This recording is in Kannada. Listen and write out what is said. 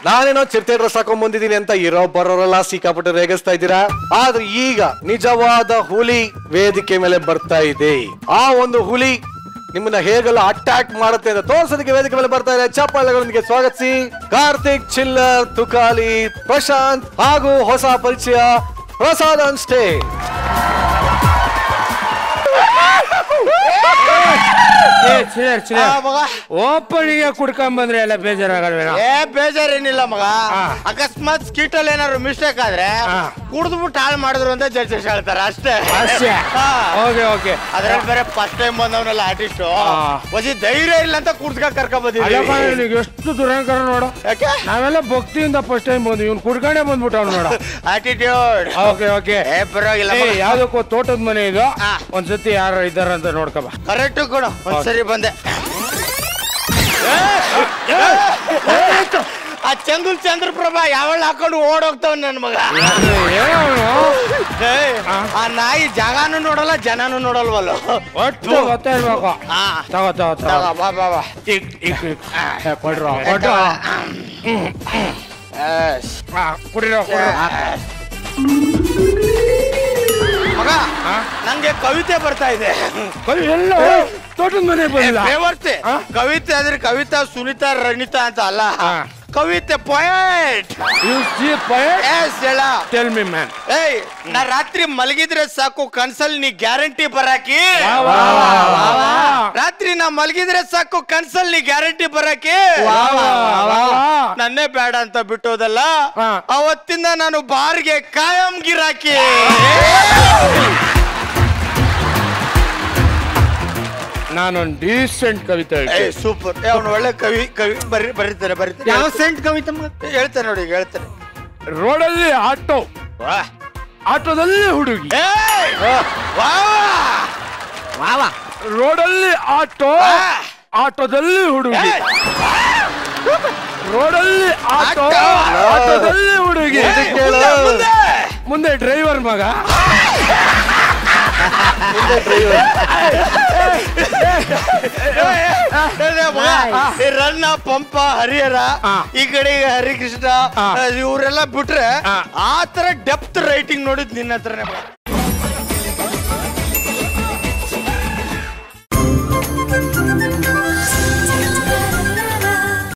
ನಾನೇನೋ ಚಿರತೆ ಡ್ರೆಸ್ ಹಾಕೊಂಡ್ ಬಂದಿದ್ದೀನಿ ಅಂತ ಇರೋ ಬರೋರೆಲ್ಲ ಸಿಕ್ಕಾಪಟ್ಟೆ ರೇಗಿಸ್ತಾ ಇದ್ದೀರಾ ಆದ್ರೆ ಈಗ ನಿಜವಾದ ಹುಲಿ ವೇದಿಕೆ ಮೇಲೆ ಬರ್ತಾ ಇದೆ ಆ ಒಂದು ಹುಲಿ ನಿಮ್ಮನ್ನ ಹೇಗೆಲ್ಲ ಅಟ್ಯಾಕ್ ಮಾಡುತ್ತೆ ಅಂತ ತೋರ್ಸೋದಕ್ಕೆ ವೇದಿಕೆ ಮೇಲೆ ಬರ್ತಾ ಇದೆ ಚಪ್ಪಾಳೆಗಳೊಂದಿಗೆ ಸ್ವಾಗತಿಸಿ ಕಾರ್ತಿಕ್ ಚಿಲ್ಲರ್ ತುಕಾಲಿ ಪ್ರಶಾಂತ್ ಹಾಗೂ ಹೊಸ ಪರಿಚಯ ಪ್ರಸಾದ್ ಆನ್ ಸ್ಟೇಜ್ ಏ ಚಿಲ್ಲರ್ ಚಿಲ್ಲರ್ ಮಗ ಓಪನಿಗೆ ಕುಡ್ಕೊಂಡ್ ಬಂದ್ರೆ ಎಲ್ಲ ಬೇಜಾರಾಗಲ್ವೇನೋ ಏ ಬೇಜಾರೇನಿಲ್ಲ ಮಗ ಅಕಸ್ಮಾತ್ ಸ್ಕೀಟ್ ಅಲ್ಲಿ ಏನಾದ್ರು ಮಿಸ್ಟೇಕ್ ಆದ್ರೆ ಹಾ. ಕುಡ್ದ್ಬಿಟ್ಟು ಹಾಳು ಮಾಡಿದ್ರು ಅಂತ ಜಡ್ಜಸ್ ಹೇಳ್ತಾರೆ ಅಷ್ಟೇ ಅಷ್ಟೇ ಹಾ. ಓಕೆ ಓಕೆ ಅದ್ರಲ್ಲಿ ಬೇರೆ ಫಸ್ಟ್ ಟೈಮ್ ಬಂದವನಲ್ಲ ಆರ್ಟಿಸ್ಟ್ ಹಾ. ಒಸಿ ಧೈರ್ಯ ಇಲ್ಲ ಅಂತ ಕುಡ್ಸ್ಕ ಕರ್ಕೊಂಡ್ ಅಲ್ಲಪ್ಪ ಬಂದಿದ್ದೀವಿ ನಿನಗೆ ಎಷ್ಟು ದುರಂಕಾರ ನೋಡು ಯಾಕೆ ನಾವೆಲ್ಲ ಭಕ್ತಿಯಿಂದ ಫಸ್ಟ್ ಟೈಮ್ ಬಂದ್ವಿ ಇವ್ನು ಕುಡ್ಕೊಂಡೇ ಬಂದ್ಬಿಟ್ಟು ಅವ್ನು ನೋಡ ಆಟಿಟ್ಯೂಡ್ ಓಕೆ ಓಕೆ ಏ ಪರವಾಗಿಲ್ಲ ಏ ಯಾವ್ದಕ್ಕೋ ತೋಟದ ಮನೆ ಇದು ಹಾ. ಒಂದ್ಸತಿ ಯಾರು ಇದ್ದಾರ ಅಂತ ನೋಡ್ಕಬ ಕರೆಕ್ಟ್ ಕೊಡು ಒಂದ್ಸರಿ ಬಂದೆ ಆ ಚಂದುಲ್ ಚಂದ್ರಪ್ರಭಾ ಯಾವಳ ಹಾಕೊಂಡು ಓಡೋಗ್ತಾವ ನನ್ ಮಗ ಏ, ಆ ನಾಯಿ ಜಾಗಾನು ನೋಡಲ್ಲ ಜನನು ನೋಡಲ್ವಲ್ಲ ಒಟ್ಟು ಗೊತ್ತಾಗ್ಬೇಕು ಹಾ ತಗೋ ತಗೋ ತಗೋ, ತಗೋ ಬಾ ಬಾ ಬಾ ಇಕ್ ಇಕ್ ಇಕ್ ಏ, ಕೊಡ್ರೋ ಕೊಡ್ರೋ ಎಸ್. ಹಾ, ಕುಡಿರೋ ಕುಡಿರೋ. ಮಗ ನಂಗೆ ಕವಿತೆ ಬರ್ತಾ ಇದೆ ಕೈ ಎಲ್ಲ ತೋಟದ ಮನೆ ಬಂದಿಲ್ಲ ಬೇವರ್ತೆ ಹಾ? ಕವಿತೆ ಅಂದ್ರೆ ಕವಿತಾ ಸುನೀತಾ ರಣೀತಾ ಅಂತ ಅಲ್ಲ ಹಾ. ಕವಿತೆ poet you see poets ಹೇಳ ಟೆಲ್ ಮಿ ಮ್ಯಾನ್ ಏಯ್ ನಾ ರಾತ್ರಿ ಮಲಗಿದ್ರೆ ಸಾಕು ಕನ್ಸಲ್ ನೀ ಗ್ಯಾರಂಟಿ ಬರಾಕಿ ರಾತ್ರಿ ನಾ ಮಲಗಿದ್ರೆ ಸಾಕು ಕನ್ಸಲ್ ನೀ ಗ್ಯಾರಂಟಿ ಬರಾಕಿ ನನ್ನೇ ಬೇಡ ಅಂತ ಬಿಟ್ಟೋದಲ್ಲ ಹಾ. ಅವತ್ತಿಂದ ನಾನು ಬಾರ್ಗೆ ಕಾಯಂ ಗಿರಾಕಿ ನಾನೊಂದು ಡೀಸೆಂಟ್ ಕವಿತೆ ಏ ಹೇಳ್ತೀನಿ ಸೂಪರ್ ಅವನು ಒಳ್ಳೆ ಕವಿ ಕವಿ ಬರಿ ಬರೀತಾರೆ ಬರೀತಾರೆ ಯಾವ ಸೆಂಟ್ ಕವಿತೆ ಹೇಳ್ತಾರೆ ನೋಡಿ ಈಗ ಹೇಳ್ತಾರೆ ರೋಡಲ್ಲಿ ಆಟೋ ವಾ. ಆಟೋದಲ್ಲಿ ಹುಡುಗಿ ಏಯ್! ವಾ! ವಾವ ರೋಡಲ್ಲಿ ಆಟೋ ವಾ! ಆಟೋದಲ್ಲಿ ಹುಡುಗಿ ಏಯ್! ರೋಡಲ್ಲಿ ಆಟೋ ಆಟೋ! ಆಟೋದಲ್ಲಿ ಹುಡುಗಿ ಏಯ್, ಮುಂದೆ, ಮುಂದೆ! ಮುಂದೆ ಡ್ರೈವರ್ ಮಗ ಏ, ಮಗ, ಈ ರನ್ನ ಪಂಪ ಹರಿಹರ ಹಾ. ಈ ಕಡೆ ಈಗ ಹರಿಕೃಷ್ಣ ಹಾ. ಇವರೆಲ್ಲ ಬಿಟ್ರೆ ಹಾ. ಆ ತರ ಡೆಪ್ತ್ ರೈಟಿಂಗ್ ನೋಡಿದ್ ನಿನ್ನ ಹತ್ರನೇ ಮಗ.